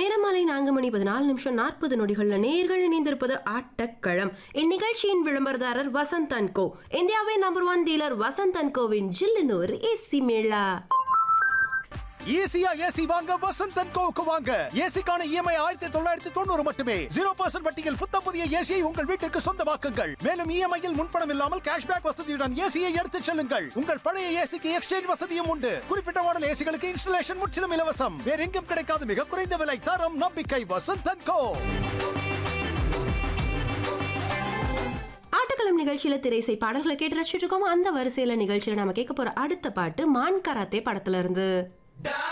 நேரமாலை நான்கு மணி பதினாலு நிமிஷம் நாற்பது நொடிகள்ல நேர்கள் இணைந்திருப்பது ஆட்டக்களம் இந்நிகழ்ச்சியின் விளம்பரதாரர் வசந்த் அண்ட் கோ இந்தியாவின் number one dealer Vasanth and கோவின் ஜில்லுனூர் ஏசி மேளா ஈஸியா ஏசி வாங்க வசந்த் அண்ட் கோவுக்கு வாங்க ஏசிக்கான இஎம்ஐ ஆயிரத்தி தொள்ளாயிரத்தி தொண்ணூறு மட்டுமே ஜீரோ பர்சன்ட் வட்டியில் புத்தம் புதிய ஏசியை உங்கள் வீட்டிற்கு சொந்தமாக்குங்கள் மேலும் இஎம்ஐயில் முன்பணம் இல்லாமல் கேஷ்பேக் வசதியுடன் ஏசியை எடுத்துச் செல்லுங்கள் உங்கள் பழைய ஏசிக்கு எக்ஸ்சேஞ்ச் வசதியும் உண்டு குறிப்பிட்ட மாடல் ஏசிகளுக்கு இன்ஸ்டலேஷன் முற்றிலும் இலவசம் வேற எங்கும் கிடைக்காத மிக குறைந்த விலை தரம் நம்பிக்கை வசந்த் அண்ட் கோ ஆட்டக்களம் நிகழ்ச்சியில திரைசை பாடல்களை கேட்டு ரசிச்சுட்டு இருக்கோம் அந்த வரிசையில நிகழ்ச்சியில நாம கேட்க போற அடுத்த பாட்டு மான் கராத்தே படத்துல இருந்து Da